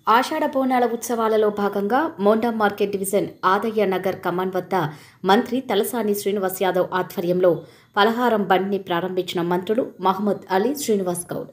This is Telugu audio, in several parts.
ఆషాఢ బోనాల ఉత్సవాలలో భాగంగా మోండా మార్కెట్ డివిజన్ ఆదయ్య నగర్ కమాన్ వద్ద మంత్రి తలసాని శ్రీనివాస్ యాదవ్ ఆధ్వర్యంలో పలహారం బండిని ప్రారంభించిన మంత్రులు మహమ్మద్ అలీ శ్రీనివాస్ గౌడ్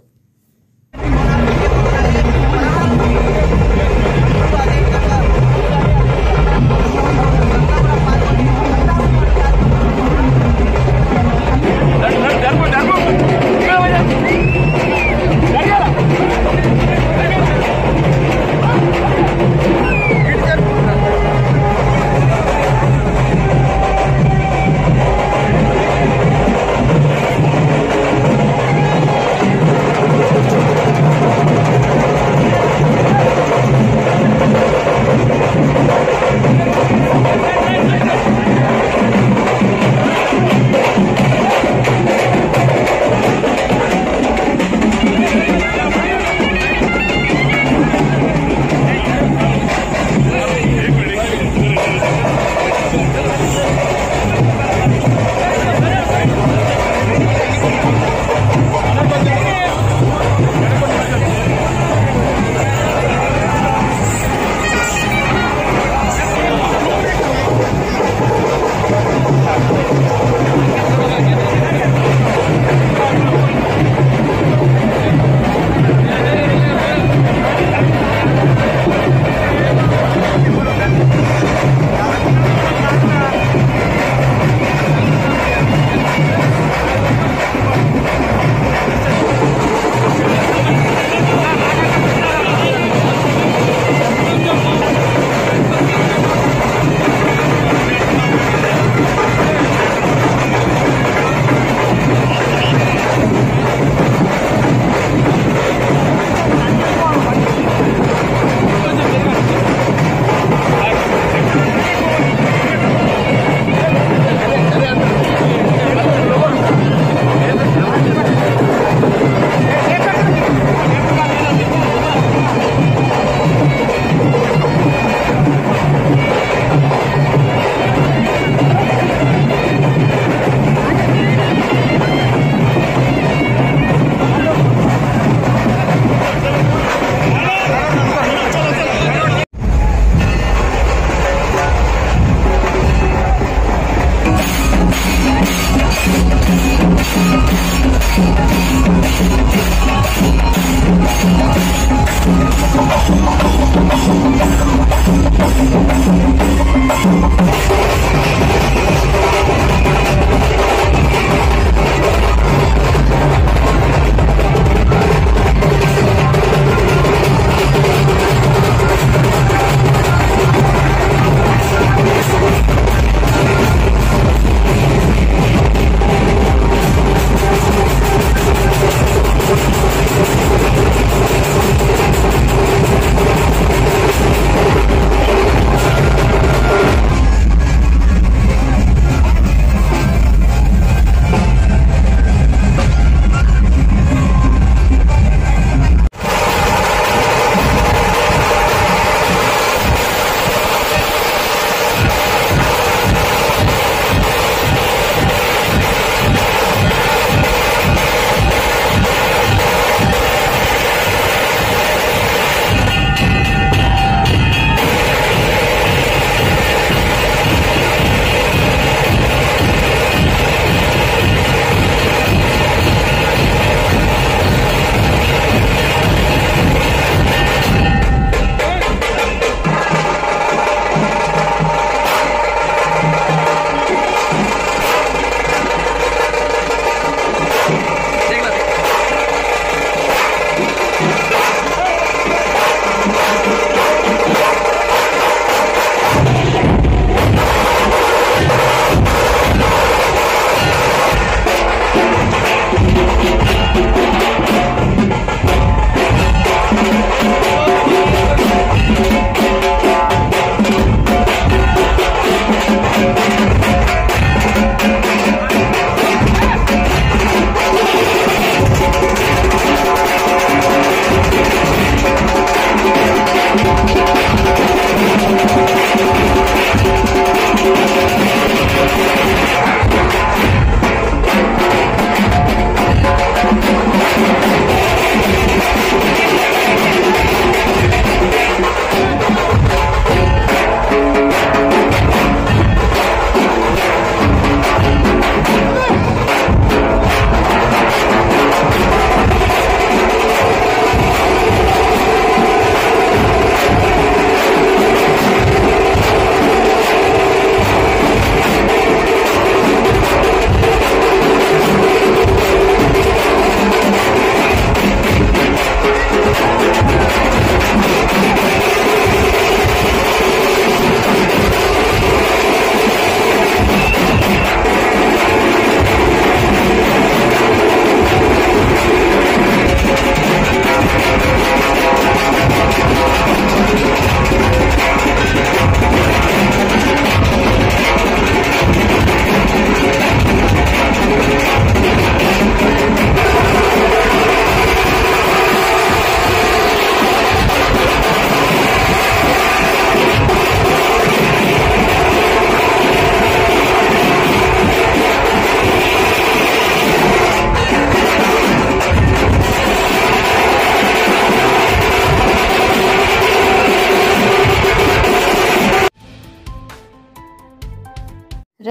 Thank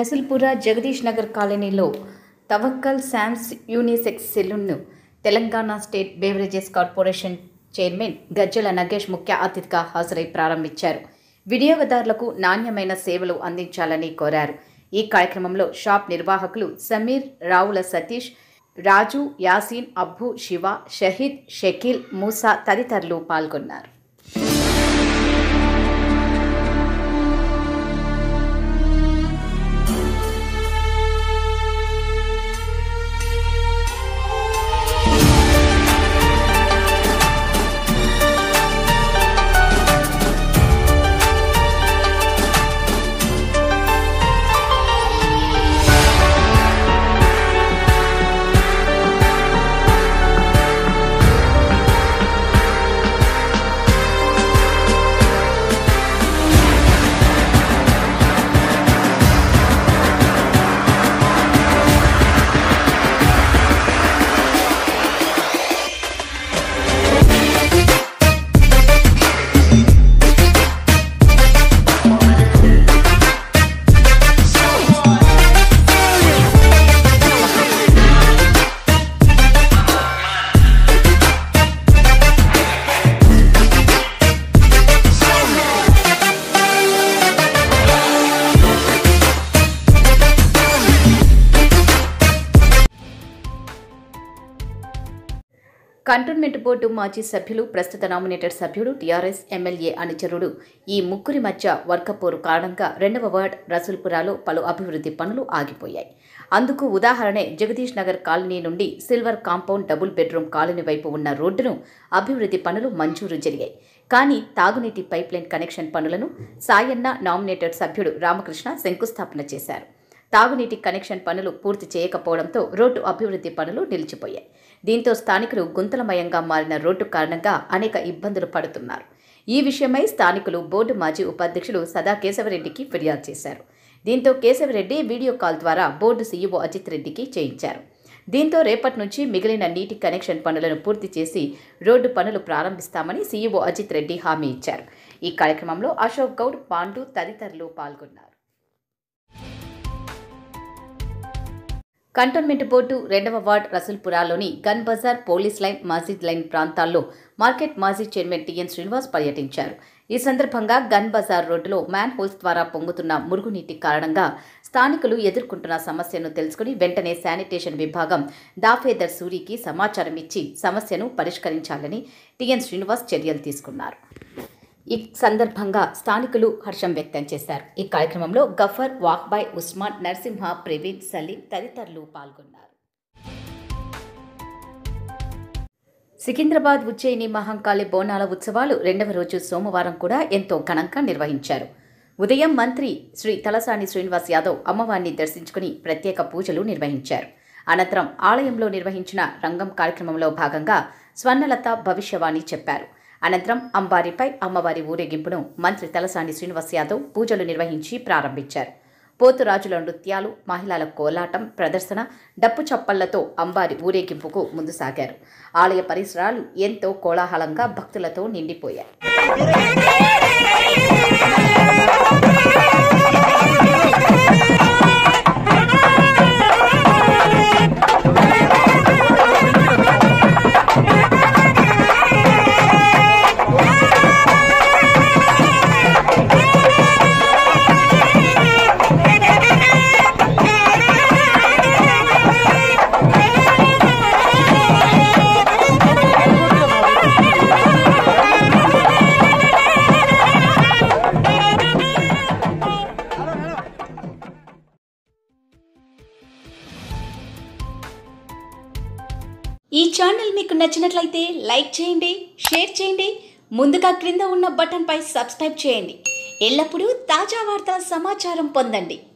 రసూల్పుర జగదీష్ నగర్ కాలనీలో తవక్కల్ శామ్స్ యూనిసెక్స్ సెలూన్ను Telangana state beverages corporation chairman Gajjala Nagesh ముఖ్య అతిథిగా హాజరై ప్రారంభించారు వినియోగదారులకు నాణ్యమైన సేవలు అందించాలని కోరారు ఈ కార్యక్రమంలో షాప్ నిర్వాహకులు సమీర్ రావుల సతీష్ రాజు యాసీన్ అబ్బు శివ షహీద్ షకీల్ మూసా తదితరులు పాల్గొన్నారు కంటోన్మెంట్ బోర్డు మాజీ సభ్యులు ప్రస్తుత నామినేటెడ్ సభ్యుడు టీఆర్ఎస్ ఎమ్మెల్యే అనుచరుడు ఈ ముగ్గురి మధ్య వర్గపోరు కారణంగా రెండవ వార్డ్ రసూల్పురాలో పలు అభివృద్ధి పనులు ఆగిపోయాయి అందుకు ఉదాహరణే జగదీష్ నగర్ కాలనీ నుండి silver compound double bedroom colony వైపు ఉన్న రోడ్డును అభివృద్ధి పనులు మంజూరు జరిగాయి కానీ తాగునీటి పైప్లైన్ కనెక్షన్ పనులను సాయన్న నామినేటెడ్ సభ్యుడు రామకృష్ణ శంకుస్థాపన చేశారు తాగునీటి కనెక్షన్ పనులు పూర్తి చేయకపోవడంతో రోడ్డు అభివృద్ధి పనులు నిలిచిపోయాయి దీంతో స్థానికులు గుంతలమయంగా మారిన రోడ్డు కారణంగా అనేక ఇబ్బందులు పడుతున్నారు ఈ విషయమై స్థానికులు బోర్డు మాజీ ఉపాధ్యక్షులు సదా కేశవరెడ్డికి ఫిర్యాదు చేశారు దీంతో కేశవరెడ్డి వీడియో కాల్ ద్వారా బోర్డు సీఈఓ అజిత్ రెడ్డికి చేయించారు దీంతో రేపటి నుంచి మిగిలిన నీటి కనెక్షన్ పనులను పూర్తి చేసి రోడ్డు పనులు ప్రారంభిస్తామని సీఈఓ అజిత్ రెడ్డి హామీ ఇచ్చారు ఈ కార్యక్రమంలో అశోక్ గౌడ్ పాండు తదితరులు పాల్గొన్నారు కంటోన్మెంట్ బోర్డు రెండవ వార్డ్ రసూల్పురాలోని gun Bazaar police line Masjid line ప్రాంతాల్లో మార్కెట్ మాజీ చైర్మన్ టిఎన్ శ్రీనివాస్ పర్యటించారు ఈ సందర్భంగా గన్ బజార్ రోడ్డులో మ్యాన్ హోల్స్ ద్వారా పొంగుతున్న మురుగునీటి కారణంగా స్థానికులు ఎదుర్కొంటున్న సమస్యను తెలుసుకుని వెంటనే శానిటేషన్ విభాగం దాఫేదర్ సూరికి సమాచారం ఇచ్చి సమస్యను పరిష్కరించాలని టిఎన్ శ్రీనివాస్ చర్యలు తీసుకున్నారు ఈ సందర్భంగా స్థానికులు హర్షం వ్యక్తం చేశారు ఈ కార్యక్రమంలో గఫర్ వాక్బాయ్ ఉస్మాన్ నరసింహ ప్రవీణ్ సలీం తదితరులు పాల్గొన్నారు సికింద్రాబాద్ ఉజ్జయిని మహంకాళి బోనాల ఉత్సవాలు రెండవ రోజు సోమవారం కూడా ఎంతో ఘనంగా నిర్వహించారు ఉదయం మంత్రి శ్రీ తలసాని శ్రీనివాస్ యాదవ్ అమ్మవారిని దర్శించుకుని ప్రత్యేక పూజలు నిర్వహించారు అనంతరం ఆలయంలో నిర్వహించిన రంగం కార్యక్రమంలో భాగంగా స్వర్ణలత భవిష్యవాణి చెప్పారు అనంతరం అంబారిపై అమ్మవారి ఊరేగింపును మంత్రి తలసాని శ్రీనివాస్ యాదవ్ పూజలు నిర్వహించి ప్రారంభించారు పోతురాజుల నృత్యాలు మహిళల కోలాటం ప్రదర్శన డప్పు చప్పళ్లతో అంబారి ఊరేగింపుకు ముందు సాగారు ఆలయ పరిసరాలు ఎంతో కోలాహలంగా భక్తులతో నిండిపోయాయి ఈ ఛానల్ మీకు నచ్చినట్లయితే లైక్ చేయండి షేర్ చేయండి ముందుగా క్రింద ఉన్న బటన్పై సబ్స్క్రైబ్ చేయండి ఎల్లప్పుడూ తాజా వార్తా సమాచారం పొందండి